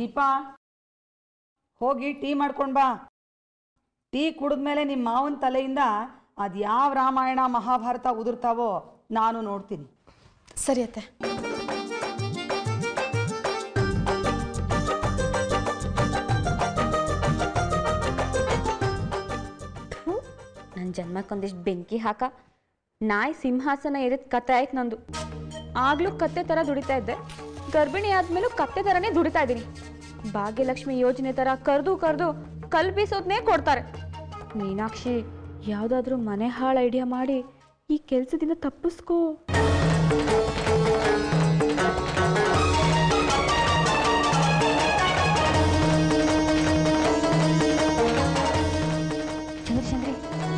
ದೀಪಾ ಹೋಗಿ ಟೀ ಮಾಡ್ಕೊಂಡು ಬಾ ಟೀ ಕುಡಿದ್ಮೇಲೆ ನಿಮ್ಮ ಮಾವನ ತಲೆಯಿಂದ ಅದು ಯಾವ ರಾಮಾಯಣ ಮಹಾಭಾರತ ಉದುರ್ತಾವೋ ನಾನು ನೋಡ್ತೀನಿ ಸರಿ ಅತ್ತೆ ನನ್ನ ಜನ್ಮಕ್ಕೊಂದಿಷ್ಟು ಬೆಂಕಿ ಹಾಕ ನಾಯಿ ಸಿಂಹಾಸನ ಏರಿದ ಕತೆ ಆಯ್ತು ನಂದು ಆಗ್ಲೂ ಕತ್ತೆ ಥರ ದುಡಿತಾ ಇದ್ದೆ ಗರ್ಭಿಣಿ ಆದ್ಮೇಲೂ ಕತ್ತೆ ಥರನೇ ದುಡಿತಾ ಇದ್ದೀನಿ ಭಾಗ್ಯಲಕ್ಷ್ಮಿ ಯೋಜನೆ ಥರ ಕರೆದು ಕರೆದು ಕಲ್ ಬೀಸೋದನ್ನೇ ಕೊಡ್ತಾರೆ ಮೀನಾಕ್ಷಿ ಯಾವುದಾದ್ರೂ ಮನೆ ಹಾಳು ಐಡಿಯಾ ಮಾಡಿ ಈ ಕೆಲಸದಿಂದ ತಪ್ಪಿಸ್ಕೋ ಚಂದ್ರಿ ಚಂದ್ರಿ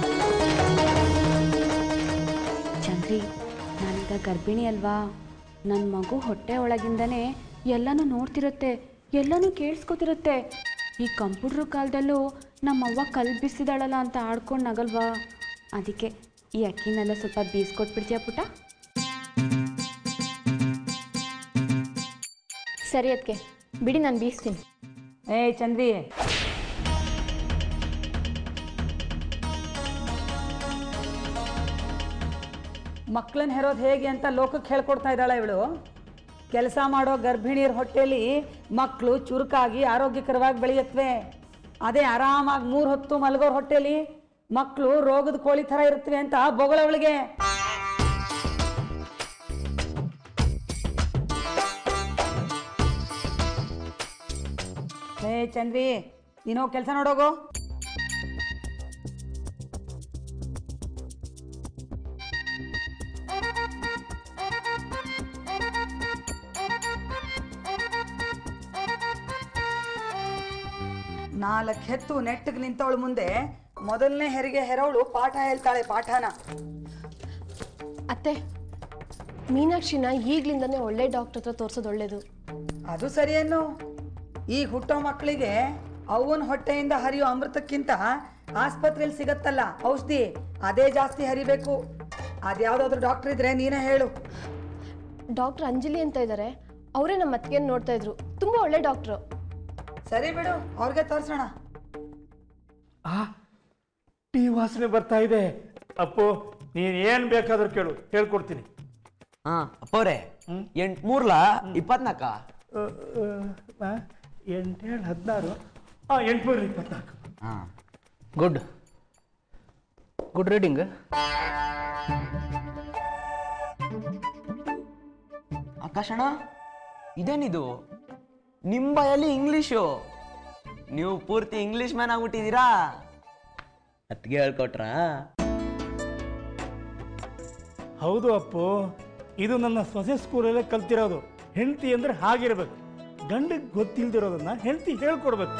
ಚಂದ್ರಿ ನಾನೀಗ ಗರ್ಭಿಣಿ ಅಲ್ವಾ ನನ್ನ ಮಗು ಹೊಟ್ಟೆ ಒಳಗಿಂದನೇ ಎಲ್ಲನೂ ನೋಡ್ತಿರುತ್ತೆ ಎಲ್ಲನೂ ಕೇಳಿಸ್ಕೊತಿರುತ್ತೆ ಈ ಕಂಪ್ಯೂಟ್ರ್ ಕಾಲದಲ್ಲೂ ನಮ್ಮವ್ವ ಕಲ್ ಬಿಸಿದಾಳಲ್ಲ ಅಂತ ಆಡ್ಕೊಂಡು ನಗಲ್ವಾ ಅದಕ್ಕೆ ಈ ಅಕ್ಕಿನೆಲ್ಲ ಸ್ವಲ್ಪ ಬೀಸ್ಕೊಟ್ಬಿಡ್ತೀಯ ಪುಟ ಸರಿ ಅದಕ್ಕೆ ಬಿಡಿ ನಾನು ಬೀಸ್ತೀನಿ ಏ ಚಂದ್ರಿ ಮಕ್ಕಳನ್ನ ಹೆರೋದು ಹೇಗೆ ಅಂತ ಲೋಕಕ್ಕೆ ಹೇಳ್ಕೊಡ್ತಾ ಇದ್ದಾಳೆ ಇವಳು ಕೆಲಸ ಮಾಡೋ ಗರ್ಭಿಣಿಯರ ಹೊಟ್ಟೆಲಿ ಮಕ್ಕಳು ಚುರುಕಾಗಿ ಆರೋಗ್ಯಕರವಾಗಿ ಬೆಳೆಯತ್ವೆ ಅದೇ ಆರಾಮಾಗಿ ಮೂರು ಹೊತ್ತು ಮಲಗೋರ್ ಹೊಟ್ಟೆಲಿ ಮಕ್ಕಳು ರೋಗದ ಕೋಳಿ ಥರ ಇರುತ್ತವೆ ಅಂತ ಬೊಗಳವಳಿಗೆ ಹೇ ಚಂದ್ರಿ ನೀನು ಕೆಲಸ ನೋಡೋಗು ನಾಲ್ಕು ಹೆತ್ತು ನೆಟ್ಟಗೆ ನಿಂತವಳು ಮುಂದೆ ಮೊದಲನೇ ಹೆರಿಗೆ ಹೆರೋಳು ಪಾಠ ಹೇಳ್ತಾಳೆ ಪಾಠನ ಅತ್ತೆ ಮೀನಾಕ್ಷಿನ ಈಗ್ಲಿಂದನೇ ಒಳ್ಳೆ ಡಾಕ್ಟರ್ ಹತ್ರ ತೋರ್ಸೋದು ಒಳ್ಳೇದು ಅದು ಸರಿಯೇನು ಈಗ ಹುಟ್ಟೋ ಮಕ್ಕಳಿಗೆ ಅವನ ಹೊಟ್ಟೆಯಿಂದ ಹರಿಯೋ ಅಮೃತಕ್ಕಿಂತ ಆಸ್ಪತ್ರೆಯಲ್ಲಿ ಸಿಗತ್ತಲ್ಲ ಔಷಧಿ ಅದೇ ಜಾಸ್ತಿ ಹರಿಬೇಕು ಅದ್ಯಾವ್ದಾದ್ರು ಡಾಕ್ಟರ್ ಇದ್ರೆ ನೀನೇ ಹೇಳು ಡಾಕ್ಟರ್ ಅಂಜಲಿ ಅಂತ ಇದ್ದಾರೆ ಅವರೇ ನಮ್ಮ ಅತ್ತಿಗೆ ನೋಡ್ತಾ ಇದ್ರು ತುಂಬಾ ಒಳ್ಳೆ ಡಾಕ್ಟ್ರು ಸರಿ ಬಿಡು ಅವ್ರಿಗೆ ತೋರ್ಸೋಣ ಆ ಟೀ ವಾಸನೆ ಬರ್ತಾ ಇದೆ ಅಪ್ಪು ನೀನ್ ಏನ್ ಬೇಕಾದ್ರೂ ಕೇಳು ಹೇಳ್ಕೊಡ್ತೀನಿ ಹಾ ಅಪ್ಪವ್ರೆ ಎಂಟ್ ಮೂರ್ಲ ಇಪ್ಪತ್ನಾಕ ಎಂಟೇಳು ಹದಿನಾರು ಹಾಂ ಎಂಟುನೂರ ಇಪ್ಪತ್ನಾಲ್ಕು ಹಾ ಗುಡ್ ಗುಡ್ ರೀಡಿಂಗ್ ಆಕಾಶಣ ಇದೇನಿದು ನಿಮ್ಮ ಬಾಯಲ್ಲಿ ಇಂಗ್ಲೀಷು ನೀವು ಪೂರ್ತಿ ಇಂಗ್ಲಿಷ್ ಮ್ಯಾನ್ ಆಗ್ಬಿಟ್ಟಿದ್ದೀರಾ ಅತ್ಗೆ ಹೇಳ್ಕೊಟ್ರಾ ಹೌದು ಅಪ್ಪು ಇದು ನನ್ನ ಸೊಸೆ ಸ್ಕೂಲಲ್ಲೇ ಕಲ್ತಿರೋದು ಹೆಂಡತಿ ಅಂದ್ರೆ ಹಾಗಿರ್ಬೇಕು ಗಂಡಿಗೆ ಗೊತ್ತಿಲ್ದಿರೋದನ್ನ ಹೆಂಡತಿ ಹೇಳ್ಕೊಡ್ಬೇಕು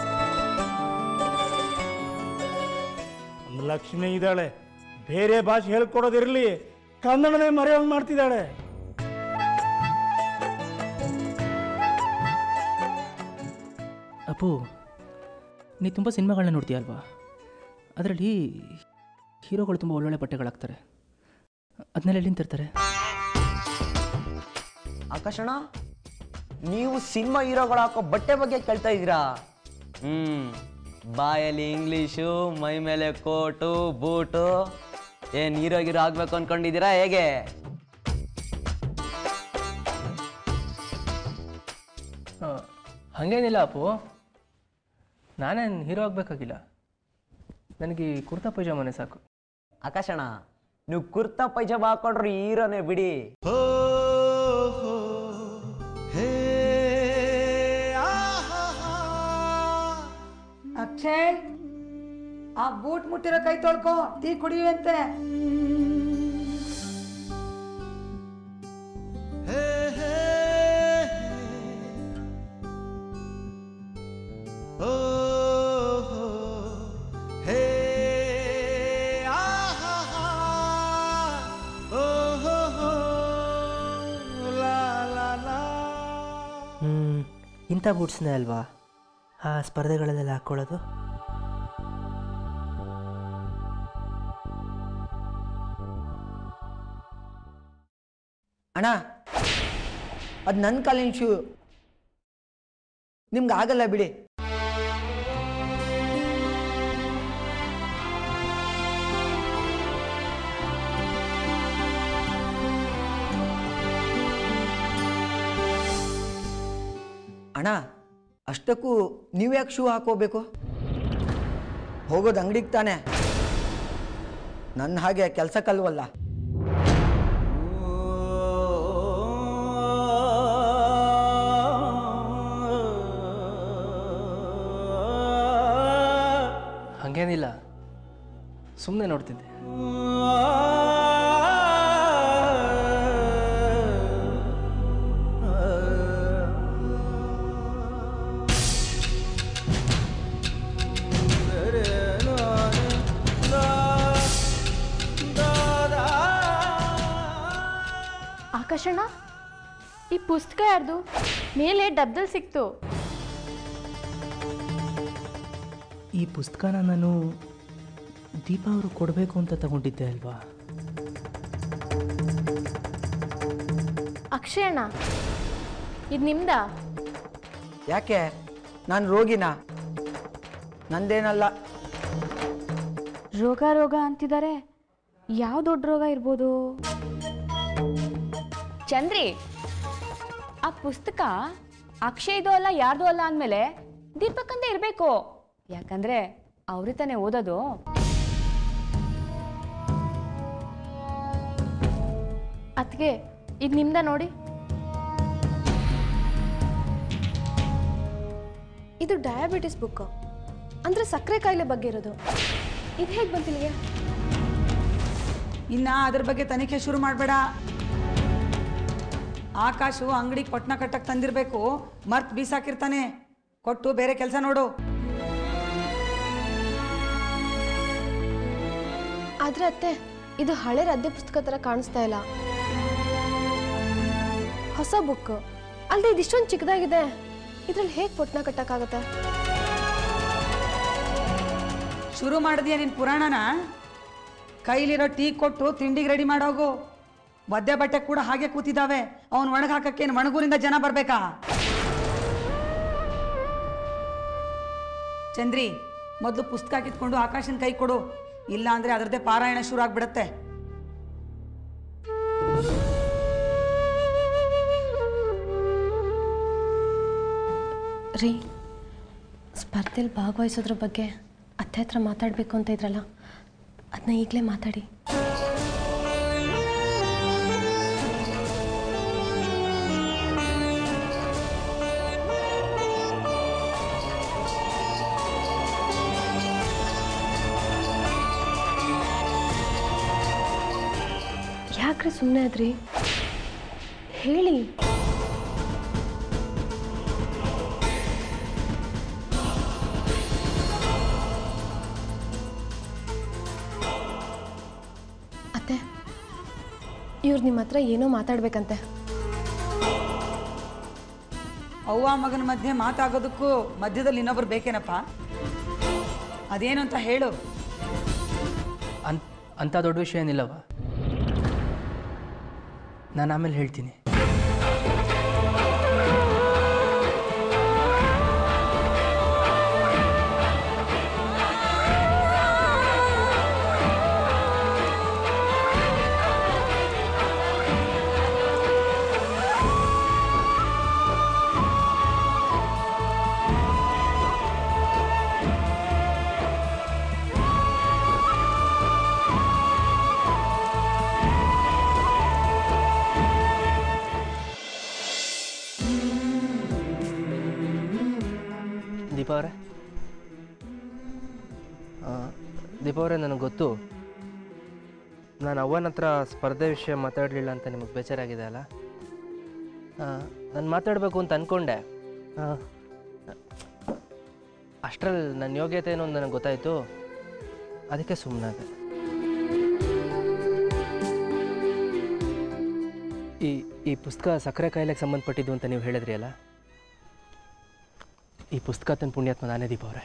ಒಂದು ಲಕ್ಷ್ಮಿ ಇದ್ದಾಳೆ ಬೇರೆ ಭಾಷೆ ಹೇಳ್ಕೊಡೋದಿರಲಿ ಕನ್ನಡನೇ ಮರೆಯೋಂಗ್ ಮಾಡ್ತಿದ್ದಾಳೆ ಅಪ್ಪು ನೀ ತುಂಬ ಸಿನಿಮಾಗಳನ್ನ ನೋಡ್ತೀಯ ಅಲ್ವಾ ಅದರಲ್ಲಿ ಹೀರೋಗಳು ತುಂಬ ಒಳ್ಳೊಳ್ಳೆ ಬಟ್ಟೆಗಳಾಗ್ತಾರೆ ಅದನ್ನೆಲ್ಲ ಎಲ್ಲಿಂದ ತರ್ತಾರೆ ಆಕಾಶಣ ನೀವು ಸಿನಿಮಾ ಹೀರೋಗಳು ಹಾಕೋ ಬಟ್ಟೆ ಬಗ್ಗೆ ಕೇಳ್ತಾ ಇದ್ದೀರಾ ಹ್ಮ್ ಬಾಯಲ್ಲಿ ಇಂಗ್ಲೀಷು ಮೈ ಮೇಲೆ ಕೋಟು ಬೂಟು ಏನ್ ಹೀರೋ ಗೀರೋ ಆಗ್ಬೇಕು ಅನ್ಕೊಂಡಿದ್ದೀರಾ ಹೇಗೆ ಆ, ಹಾಗೇನಿಲ್ಲ ಅಪ್ಪು ನಾನೇನು ಹೀರೋ ಆಗಬೇಕಾಗಿಲ್ಲ ನನಗೆ ಈ ಕುರ್ತಾ ಪೈಜಾಮನೆ ಸಾಕು ಆಕಾಶಣ ನೀವು ಕುರ್ತಾ ಪೈಜಾಮ ಹಾಕೊಂಡ್ರು ಹೀರೋನೇ ಬಿಡಿ ಅಕ್ಷಯ್ ಆ ಬೂಟ್ ಮುಟ್ಟಿರೋ ಕೈ ತೊಳ್ಕೊ ಟೀ ಕುಡಿಯುವಂತೆ ಹ್ಞೂ ಇಂಥ ಬೂಟ್ಸ್ನೇ ಅಲ್ವಾ ಆ ಸ್ಪರ್ಧೆಗಳಲ್ಲೆಲ್ಲ ಹಾಕ್ಕೊಳ್ಳೋದು ಅಣ್ಣ ಅದು ನನ್ನ ಕಾಲಿನ ಶೂ ನಿಮ್ಗೆ ಆಗಲ್ಲ ಬಿಡಿ ಅಣ್ಣ ಅಷ್ಟಕ್ಕೂ ನೀವು ಯಾಕೆ ಶೂ ಹಾಕೋಬೇಕು ಹೋಗೋದು ಅಂಗಡಿಗೆ ತಾನೆ ನನ್ನ ಹಾಗೆ ಕೆಲಸಕ್ಕಲ್ವಲ್ಲ ಹಾಗೇನಿಲ್ಲ ಸುಮ್ಮನೆ ನೋಡ್ತಿದ್ದೆ ಆಕಾಶಣ್ಣ ಈ ಪುಸ್ತಕ ಯಾರ್ದು ಮೇಲೆ ಡಬ್ದಲ್ಲಿ ಸಿಕ್ತು ಈ ಪುಸ್ತಕನ ನಾನು ದೀಪಾ ಅವರು ಕೊಡಬೇಕು ಅಂತ ತಗೊಂಡಿದ್ದೆ ಅಲ್ವಾ ಅಕ್ಷಯಣ್ಣ ಇದು ನಿಮ್ದಾ ಯಾಕೆ ನಾನು ರೋಗಿನ ನಂದೇನಲ್ಲ ರೋಗ ರೋಗ ಅಂತಿದ್ದಾರೆ ಯಾವ ದೊಡ್ಡ ರೋಗ ಇರ್ಬೋದು ಚಂದ್ರಿ ಆ ಪುಸ್ತಕ ಅಕ್ಷಯ್ದು ಅಲ್ಲ ಯಾರ್ದು ಅಲ್ಲ ಅಂದಮೇಲೆ ದೀಪಕ್ಕಂತ ಇರಬೇಕು ಯಾಕಂದ್ರೆ ಅವ್ರಿ ತಾನೇ ಓದೋದು ಅತ್ಗೆ ಇದು ನಿಮ್ದ ನೋಡಿ ಇದು ಡಯಾಬಿಟಿಸ್ ಬುಕ್ ಅಂದ್ರೆ ಸಕ್ಕರೆ ಕಾಯಿಲೆ ಬಗ್ಗೆ ಇರೋದು ಇದು ಹೇಗೆ ಬಂತಿಲ್ಲಿಗೆ ಇನ್ನ ಅದ್ರ ಬಗ್ಗೆ ತನಿಖೆ ಶುರು ಮಾಡಬೇಡ ಆಕಾಶು ಅಂಗಡಿ ಕೊಟ್ನ ಕಟ್ಟಕ್ ತಂದಿರ್ಬೇಕು ಮರ್ತ್ ಬೀಸಾಕಿರ್ತಾನೆ ಕೊಟ್ಟು ಬೇರೆ ಕೆಲಸ ನೋಡು ಆದ್ರೆ ಅತ್ತೆ ಇದು ಹಳೆ ರದ್ದೆ ಪುಸ್ತಕ ತರ ಕಾಣಿಸ್ತಾ ಇಲ್ಲ ಹೊಸ ಬುಕ್ ಅಲ್ಲದೆ ಇದಿಷ್ಟೊಂದು ಚಿಕ್ಕದಾಗಿದೆ ಇದ್ರಲ್ಲಿ ಹೇಗೆ ಪೊಟ್ನ ಕಟ್ಟಕ್ಕಾಗತ್ತೆ ಶುರು ಮಾಡಿದ್ಯಾ ನಿನ್ ಪುರಾಣನ ಕೈಲಿರೋ ಟೀ ಕೊಟ್ಟು ತಿಂಡಿಗೆ ರೆಡಿ ಮಾಡೋಗು ಒದ್ದೆ ಬಟ್ಟೆ ಕೂಡ ಹಾಗೆ ಕೂತಿದ್ದಾವೆ ಅವನ್ ಒಣಗ್ ಹಾಕಕ್ಕೆ ಏನ್ ಮಣಗೂರಿಂದ ಜನ ಬರ್ಬೇಕಾ ಚಂದ್ರಿ ಮೊದಲು ಪುಸ್ತಕ ಕಿತ್ಕೊಂಡು ಆಕಾಶನ ಕೈ ಕೊಡು ಇಲ್ಲ ಅಂದ್ರೆ ಅದರದ್ದೇ ಪಾರಾಯಣ ಶುರು ಆಗ್ಬಿಡತ್ತೆ ರೀ ಸ್ಪರ್ಧೆಯಲ್ಲಿ ಭಾಗವಹಿಸೋದ್ರ ಬಗ್ಗೆ ಅತ್ತೆ ಹತ್ರ ಮಾತಾಡಬೇಕು ಅಂತ ಇದ್ರಲ್ಲ ಅದನ್ನ ಈಗಲೇ ಮಾತಾಡಿ ಯಾಕ್ರಿ ಸುಮ್ಮನೆ ಆದ್ರಿ ಹೇಳಿ ಅತ್ತೆ ಇವ್ರು ನಿಮ್ಮ ಹತ್ರ ಏನೋ ಮಾತಾಡ್ಬೇಕಂತೆ ಅವ್ವ ಮಗನ ಮಧ್ಯೆ ಮಾತಾಗೋದಕ್ಕೂ ಮಧ್ಯದಲ್ಲಿ ಇನ್ನೊಬ್ರು ಬೇಕೇನಪ್ಪ ಅದೇನು ಅಂತ ಹೇಳು ಅನ್ ಅಂಥ ದೊಡ್ಡ ವಿಷಯ ಏನಿಲ್ಲವ ನಾನು ಆಮೇಲೆ ಹೇಳ್ತೀನಿ ದೀಪಾ ಅವರೇ ದೀಪಾ ಅವರೇ ನನಗೆ ಗೊತ್ತು ನಾನು ಅವ್ವನ ಹತ್ರ ಸ್ಪರ್ಧೆ ವಿಷಯ ಮಾತಾಡಲಿಲ್ಲ ಅಂತ ನಿಮಗೆ ಬೇಜಾರಾಗಿದೆ ಅಲ್ಲ ನಾನು ಮಾತಾಡಬೇಕು ಅಂತ ಅಂದ್ಕೊಂಡೆ ಅಷ್ಟರಲ್ಲಿ ನನ್ನ ಯೋಗ್ಯತೆ ಏನು ಅಂತ ನನಗೆ ಗೊತ್ತಾಯಿತು ಅದಕ್ಕೆ ಸುಮ್ಮನಾದೆ ಈ ಈ ಪುಸ್ತಕ ಸಕ್ಕರೆ ಕಾಯಿಲೆಗೆ ಸಂಬಂಧಪಟ್ಟಿದ್ದು ಅಂತ ನೀವು ಹೇಳಿದ್ರಿ ಅಲ್ಲ ಈ ಪುಸ್ತಕ ತನ್ನ ಪುಣ್ಯಾತ್ಮ ನಾನೇ ದೀಪ ಅವರೇ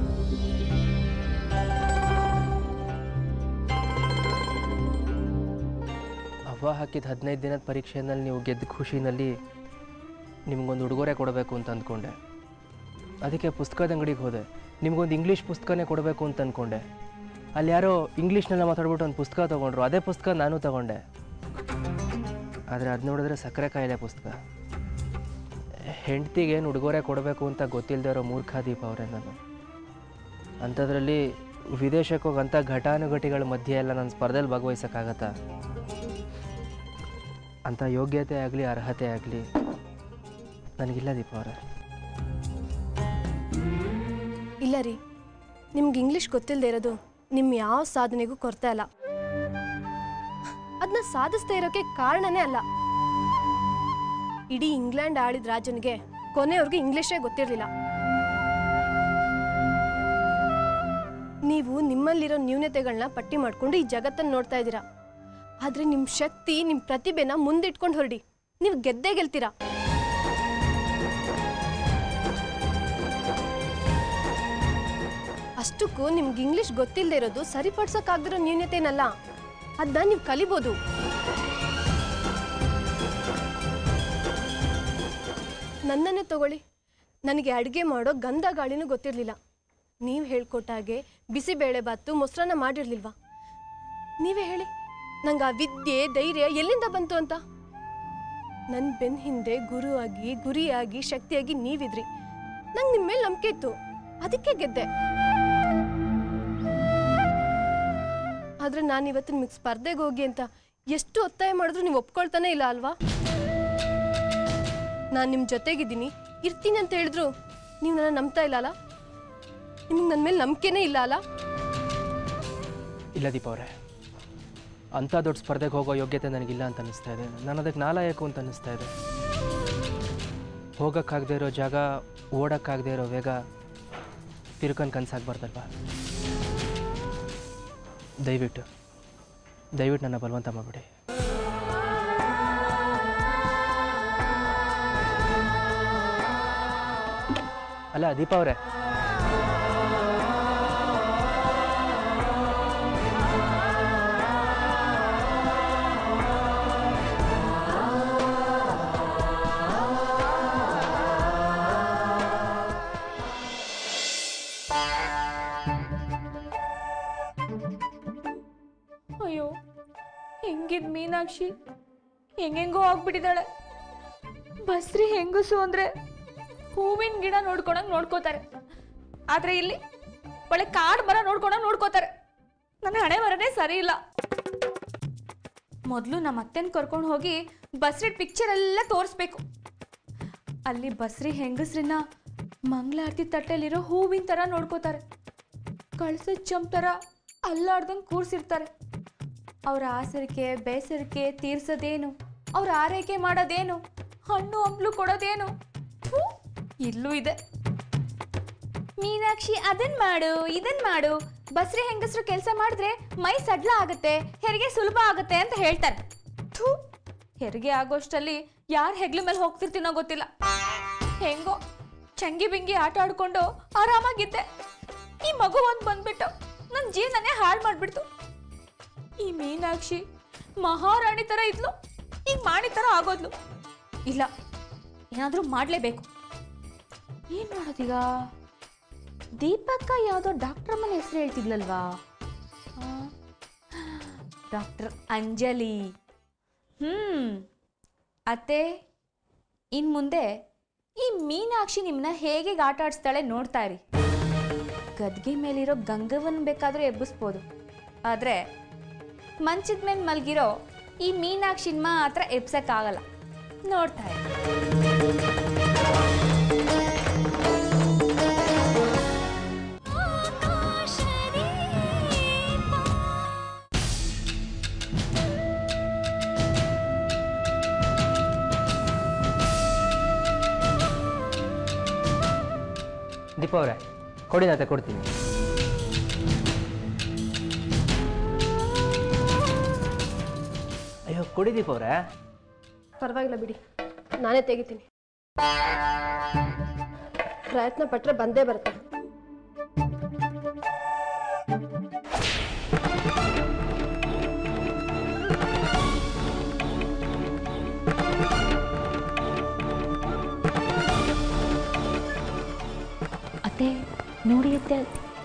ಅವ್ವ ಹಾಕಿದ ಹದಿನೈದು ದಿನದ ಪರೀಕ್ಷೆಯಲ್ಲಿ ನೀವು ಗೆದ್ದ ಖುಷಿನಲ್ಲಿ ನಿಮಗೊಂದು ಉಡುಗೊರೆ ಕೊಡಬೇಕು ಅಂತ ಅಂದ್ಕೊಂಡೆ ಅದಕ್ಕೆ ಪುಸ್ತಕದ ಅಂಗಡಿಗೆ ಹೋದೆ ನಿಮಗೊಂದು ಇಂಗ್ಲೀಷ್ ಪುಸ್ತಕನೇ ಕೊಡಬೇಕು ಅಂತ ಅಂದ್ಕೊಂಡೆ ಅಲ್ಲಿ ಯಾರೋ ಇಂಗ್ಲೀಷ್ನೆಲ್ಲ ಮಾತಾಡ್ಬಿಟ್ಟು ಒಂದು ಪುಸ್ತಕ ತೊಗೊಂಡ್ರು ಅದೇ ಪುಸ್ತಕ ನಾನು ತಗೊಂಡೆ ಆದರೆ ಅದು ನೋಡಿದ್ರೆ ಸಕ್ಕರೆ ಕಾಯಿಲೆ ಪುಸ್ತಕ ಹೆಂಡ್ತಿಗೆ ಏನು ಉಡುಗೊರೆ ಕೊಡಬೇಕು ಅಂತ ಗೊತ್ತಿಲ್ಲದೆ ಇರೋ ಮೂರ್ಖ ದೀಪ ಅವರೇ ನಾನು ಅಂಥದ್ರಲ್ಲಿ ವಿದೇಶಕ್ಕೆ ಹೋಗಿ ಅಂಥ ಘಟಾನುಘಟಿಗಳ ಮಧ್ಯೆ ಎಲ್ಲ ನಾನು ಸ್ಪರ್ಧೆಯಲ್ಲಿ ಭಾಗವಹಿಸೋಕ್ಕಾಗತ್ತಾ ಅಂಥ ಯೋಗ್ಯತೆ ಆಗಲಿ ಅರ್ಹತೆ ಆಗಲಿ ನನಗಿಲ್ಲ ದೀಪ ಅವರೇ ಇಲ್ಲ ರೀ ನಿಮ್ಗೆ ಇಂಗ್ಲೀಷ್ ಗೊತ್ತಿಲ್ಲದೆ ಇರೋದು ನಿಮ್ಮ ಯಾವ ಸಾಧನೆಗೂ ಕೊರತೆ ಅಲ್ಲ ಅದನ್ನ ಸಾಧಿಸ್ತಾ ಇರೋಕೆ ಕಾರಣನೇ ಅಲ್ಲ ಇಡೀ ಇಂಗ್ಲೆಂಡ್ ಆಳಿದ ರಾಜನಿಗೆ ಕೊನೆಯವ್ರಿಗೆ ಇಂಗ್ಲೀಷೇ ಗೊತ್ತಿರಲಿಲ್ಲ ನೀವು ನಿಮ್ಮಲ್ಲಿರೋ ನ್ಯೂನತೆಗಳನ್ನ ಪಟ್ಟಿ ಮಾಡ್ಕೊಂಡು ಈ ಜಗತ್ತನ್ನು ನೋಡ್ತಾ ಇದ್ದೀರಾ ಆದ್ರೆ ನಿಮ್ಮ ಶಕ್ತಿ ನಿಮ್ಮ ಪ್ರತಿಭೆನ ಮುಂದಿಟ್ಕೊಂಡು ಹೊರಡಿ ನೀವು ಗೆದ್ದೇ ಗೆಲ್ತೀರಾ ಅಷ್ಟಕ್ಕೂ ನಿಮ್ಗೆ ಇಂಗ್ಲಿಷ್ ಗೊತ್ತಿಲ್ಲದೆ ಇರೋದು ಸರಿಪಡ್ಸೋಕ್ಕಾಗದಿರೋ ನ್ಯೂನತೆನಲ್ಲ ಅದನ್ನ ನೀವು ಕಲಿಬೋದು ನನ್ನನ್ನೇ ತಗೊಳ್ಳಿ ನನಗೆ ಅಡುಗೆ ಮಾಡೋ ಗಂಧ ಗಾಳಿನೂ ಗೊತ್ತಿರಲಿಲ್ಲ ನೀವು ಹೇಳ್ಕೊಟ್ಟಾಗೆ ಬಿಸಿಬೇಳೆ ಬಾತು ಮೊಸರನ್ನ ಮಾಡಿರ್ಲಿಲ್ವಾ ನೀವೇ ಹೇಳಿ ನಂಗೆ ಆ ವಿದ್ಯೆ ಧೈರ್ಯ ಎಲ್ಲಿಂದ ಬಂತು ಅಂತ ನನ್ನ ಬೆನ್ ಹಿಂದೆ ಗುರುವಾಗಿ ಗುರಿಯಾಗಿ ಶಕ್ತಿಯಾಗಿ ನೀವಿದ್ರಿ ನಂಗೆ ನಿಮ್ಮ ಮೇಲೆ ನಂಬಿಕೆ ಇತ್ತು ಅದಕ್ಕೆ ಗೆದ್ದೆ ಆದ್ರೆ ನಾನು ಇವತ್ತು ನಿಮಗೆ ಸ್ಪರ್ಧೆಗೆ ಹೋಗಿ ಅಂತ ಎಷ್ಟು ಒತ್ತಾಯ ಮಾಡಿದ್ರು ನೀವು ಒಪ್ಕೊಳ್ತಾನೆ ಇಲ್ಲ ಅಲ್ವಾ ನಾನು ನಿಮ್ಮ ಜೊತೆಗಿದ್ದೀನಿ ಇರ್ತೀನಿ ಅಂತ ಹೇಳಿದ್ರು ನೀವು ನನ್ನ ನಂಬ್ತಾ ಇಲ್ಲ ಅಲ್ಲ ನಿಮ್ಗೆ ನನ್ನ ಮೇಲೆ ನಂಬಿಕೆನೇ ಇಲ್ಲ ಅಲ್ಲ ಇಲ್ಲ ದೀಪ ಅವರೇ ಅಂಥ ದೊಡ್ಡ ಸ್ಪರ್ಧೆಗೆ ಹೋಗೋ ಯೋಗ್ಯತೆ ನನಗಿಲ್ಲ ಅಂತ ಅನ್ನಿಸ್ತಾ ಇದೆ ನಾನು ಅದಕ್ಕೆ ನಾಲಾಯಕು ಅಂತ ಅನ್ನಿಸ್ತಾ ಇದೆ ಹೋಗೋಕ್ಕಾಗದೇ ಇರೋ ಜಾಗ ಓಡೋಕ್ಕಾಗದೇ ಇರೋ ವೇಗ ತಿರ್ಕೊಂಡು ಕನಸಾಗ್ಬಾರ್ದಲ್ವಾ ದಯವಿಟ್ಟು ದಯವಿಟ್ಟು ನನ್ನ ಬಲವಂತ ಮಾಡಿಬಿಡಿ ಅಲ್ಲ ದೀಪ ಅವರೇ ಅಯ್ಯೋ ಹೆಂಗಿದ್ ಮೀನಾಕ್ಷಿ ಹೆಂಗೆಂಗೋ ಆಗ್ಬಿಟ್ಟಿದ್ದಾಳೆ ಬಸ್ರಿ ಹೆಂಗಸು ಅಂದ್ರೆ ಹೂವಿನ ಗಿಡ ನೋಡ್ಕೊಳಂಗ್ ನೋಡ್ಕೋತಾರೆ ಆದ್ರೆ ಇಲ್ಲಿ ಒಳ್ಳೆ ಕಾಡ್ ಮರ ನೋಡ್ಕೊಳಂಗ್ ನೋಡ್ಕೋತಾರೆ ನನ್ನ ಹಣೆ ಮರನೇ ಸರಿ ಇಲ್ಲ ಮೊದಲು ನಮ್ಮ ಅತ್ತೆನ ಕರ್ಕೊಂಡು ಹೋಗಿ ಬಸ್ರಿ ಪಿಕ್ಚರ್ ಎಲ್ಲ ತೋರಿಸ್ಬೇಕು ಅಲ್ಲಿ ಬಸ್ರಿ ಹೆಂಗಸ್ರನ್ನ ಮಂಗಳಾರತಿ ತಟ್ಟೆಲಿರೋ ಹೂವಿನ ಥರ ನೋಡ್ಕೋತಾರೆ ಕಳ್ಸದ ಚಂಪ್ ಥರ ಅಲ್ಲಾಡ್ದಂಗೆ ಕೂರ್ಸಿರ್ತಾರೆ ಅವ್ರ ಆಸರಿಕೆ ಬೇಸರಿಕೆ ತೀರ್ಸೋದೇನು ಅವ್ರ ಆರೈಕೆ ಮಾಡೋದೇನು ಹಣ್ಣು ಹಂಪ್ಲು ಕೊಡೋದೇನು ಥು, ಇಲ್ಲೂ ಇದೆ ಮೀನಾಕ್ಷಿ ಅದನ್ ಮಾಡು ಇದನ್ ಮಾಡು ಬಸ್ರಿ ಹೆಂಗಸರು ಕೆಲಸ ಮಾಡಿದ್ರೆ ಮೈ ಸಡ್ಲ ಆಗುತ್ತೆ ಹೆರಿಗೆ ಸುಲಭ ಆಗುತ್ತೆ ಅಂತ ಹೇಳ್ತಾರೆ ಥೂ ಹೆರಿಗೆ ಆಗೋಷ್ಟಲ್ಲಿ ಯಾರ ಹೆಗ್ಲ ಮೇಲೆ ಹೋಗ್ತಿರ್ತೀನೋ ಗೊತ್ತಿಲ್ಲ ಹೆಂಗೋ ಚಂಗಿ ಬಿಂಗಿ ಆಟ ಆಡ್ಕೊಂಡು ಆರಾಮಾಗಿದ್ದೆ ಈ ಮಗು ಒಂದು ಬಂದ್ಬಿಟ್ಟು ನನ್ನ ಜೀವನನೇ ಹಾಳು ಮಾಡ್ಬಿಡ್ತು ಈ ಮೀನಾಕ್ಷಿ ಮಹಾರಾಣಿ ಥರ ಇದ್ಲು ಈಗ ಮಾಣಿ ಥರ ಆಗೋದ್ಲು ಇಲ್ಲ ಏನಾದರೂ ಮಾಡಲೇಬೇಕು ಏನು ಮಾಡೋದೀಗ ದೀಪಕ್ಕ ಯಾವುದೋ ಡಾಕ್ಟರ್ ಮನೆ ಹೆಸರು ಹೇಳ್ತಿದ್ಲಲ್ವಾ ಡಾಕ್ಟರ್ ಅಂಜಲಿ ಹ್ಮ್ ಅತ್ತೆ ಇನ್ ಮುಂದೆ ಈ ಮೀನಾಕ್ಷಿ ನಿಮ್ಮನ್ನ ಹೇಗೆ ಆಟ ಆಡಿಸ್ತಾಳೆ ನೋಡ್ತಾ ಇರಿ ಗದ್ಗೆ ಮೇಲಿರೋ ಗಂಗವನ್ ಬೇಕಾದ್ರೂ ಎಬ್ಬಿಸ್ಬೋದು ಆದ್ರೆ ಮಂಚದ ಮೇಲೆ ಮಲಗಿರೋ ಈ ಮೀನಾಕ್ಷಿನ ಮಾತ್ರ ಎಬ್ಸಕ್ಕಾಗಲ್ಲ ನೋಡ್ತಾ ಇರಿ ದೀಪ ಅವರೇ ಕೊಡಿ ನಾನು ತಗೊಡ್ತೀನಿ ಅಯ್ಯೋ ಕೊಡಿ ದೀಪ ಅವರೇ ಪರವಾಗಿಲ್ಲ ಬಿಡಿ ನಾನೇ ತೆಗಿತೀನಿ ಪ್ರಯತ್ನ ಪಟ್ಟರೆ ಬಂದೇ ಬರುತ್ತೆ ನೋಡಿ ಅತ್ತೆ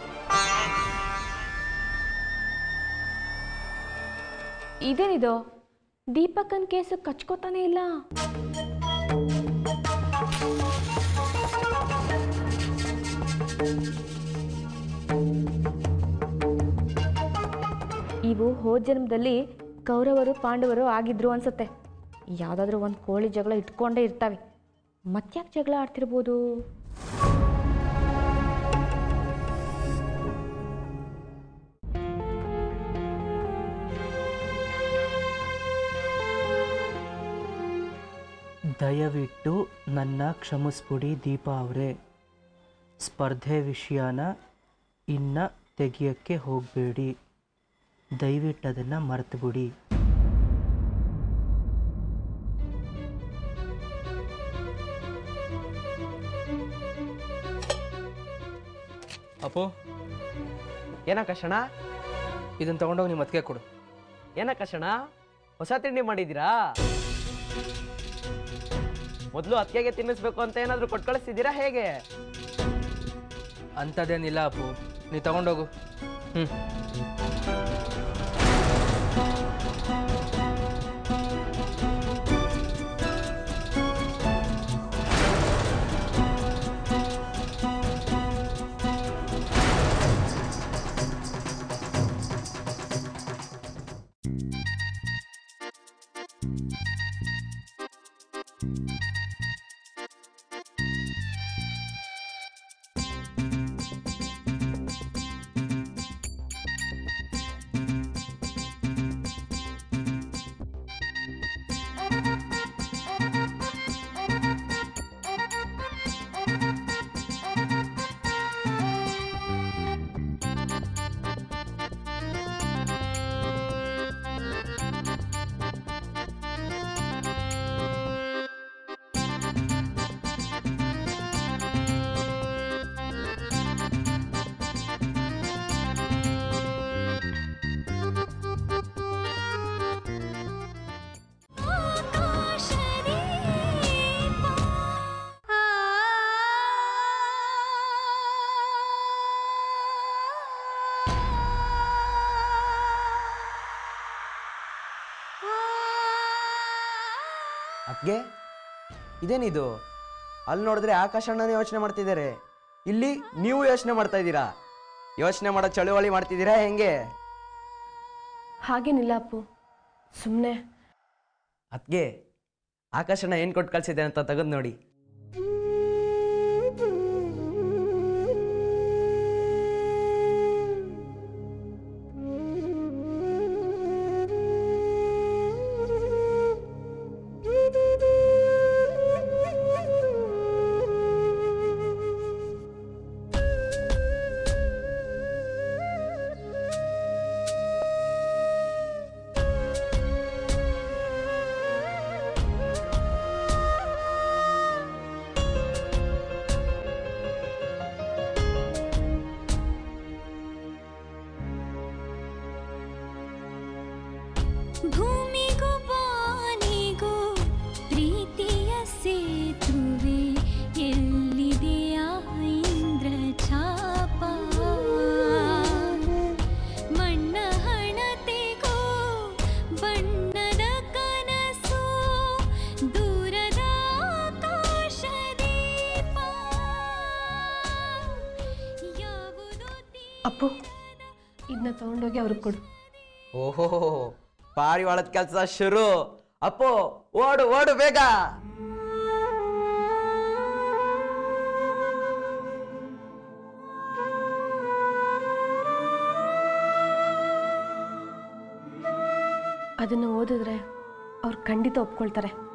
ಇದೇನಿದು ದೀಪಕ್ಕನ್ ಕೇಸು ಕಚ್ಕೋತಾನೆ ಇಲ್ಲ ಇವು ಹೋದ ಜನ್ಮದಲ್ಲಿ ಕೌರವರು ಪಾಂಡವರು ಆಗಿದ್ರು ಅನ್ಸುತ್ತೆ ಯಾವುದಾದ್ರೂ ಒಂದು ಕೋಳಿ ಜಗಳ ಇಟ್ಕೊಂಡೇ ಇರ್ತವೆ ಮತ್ತ್ಯಾಕೆ ಜಗಳ ಆಡ್ತಿರ್ಬೋದು ದಯವಿಟ್ಟು ನನ್ನ ಕ್ಷಮಿಸ್ಬಿಡಿ ದೀಪಾ ಅವರೇ ಸ್ಪರ್ಧೆ ವಿಷಯನ ಇನ್ನು ತೆಗಿಯೋಕ್ಕೆ ಹೋಗಬೇಡಿ ದಯವಿಟ್ಟು ಅದನ್ನು ಮರೆತುಬಿಡಿ ಅಪ್ಪು ಏನಕ್ಕಶಣ ಇದನ್ನು ತಗೊಂಡೋಗಿ ನಿಮ್ಮ ಅತ್ತಿಗೆ ಕೊಡು ಏನಕ್ಕಶಣ ಹೊಸ ತಿಂಡಿ ಮಾಡಿದ್ದೀರಾ ಮೊದಲು ಅತ್ತಿಗೆಗೆ ತಿನ್ನಿಸ್ಬೇಕು ಅಂತ ಏನಾದರೂ ಕೊಟ್ಟು ಕಳಿಸ್ತಿದ್ದೀರಾ ಹೇಗೆ ಅಂಥದ್ದೇನಿಲ್ಲ ಅಪ್ಪು ನೀ ತಗೊಂಡೋಗು ಹ್ಞೂ ಅದ್ಗೆ ಇದೇನಿದು ಅಲ್ಲಿ ನೋಡಿದ್ರೆ ಆಕಾಶ ಅಣ್ಣನೇ ಯೋಚನೆ ಮಾಡ್ತಿದ್ದಾರೆ ಇಲ್ಲಿ ನೀವು ಯೋಚನೆ ಮಾಡ್ತಾ ಇದ್ದೀರಾ ಯೋಚನೆ ಮಾಡೋ ಚಳುವಳಿ ಮಾಡ್ತಿದ್ದೀರಾ ಹೆಂಗೆ ಹಾಗೇನಿಲ್ಲ ಅಪ್ಪು ಸುಮ್ಮನೆ ಅದ್ಗೆ ಆಕಾಶಣ್ಣ ಏನು ಕೊಟ್ಟು ಕಳ್ಸಿದೆ ಅಂತ ತೆಗೆದು ನೋಡಿ ಭೂಮಿಗೂ ಬಾನಿಗೂ ಪ್ರೀತಿಯ ಸೇತುವೆ ಎಲ್ಲಿದೆಯಾ ಇಂದ್ರ ಛಾಪ ಮಣ್ಣ ಹಣತೆಗೂ ಬಣ್ಣದ ಕನಸು ದೂರದ ಆಕಾಶ ದೀಪ ಯಾವುದೋ ಅಪ್ಪು ಇದನ್ನ ತಗೊಂಡೋಗಿ ಅವ್ರಿಗೆ ಕೊಡು ಓಹೋ ಪಾರಿವಾಳದ ಕೆಲಸ ಶುರು ಅಪ್ಪೋ ಓಡು ಓಡು ಬೇಗ ಅದನ್ನು ಓದಿದ್ರೆ ಅವ್ರು ಖಂಡಿತ ಒಪ್ಕೊಳ್ತಾರೆ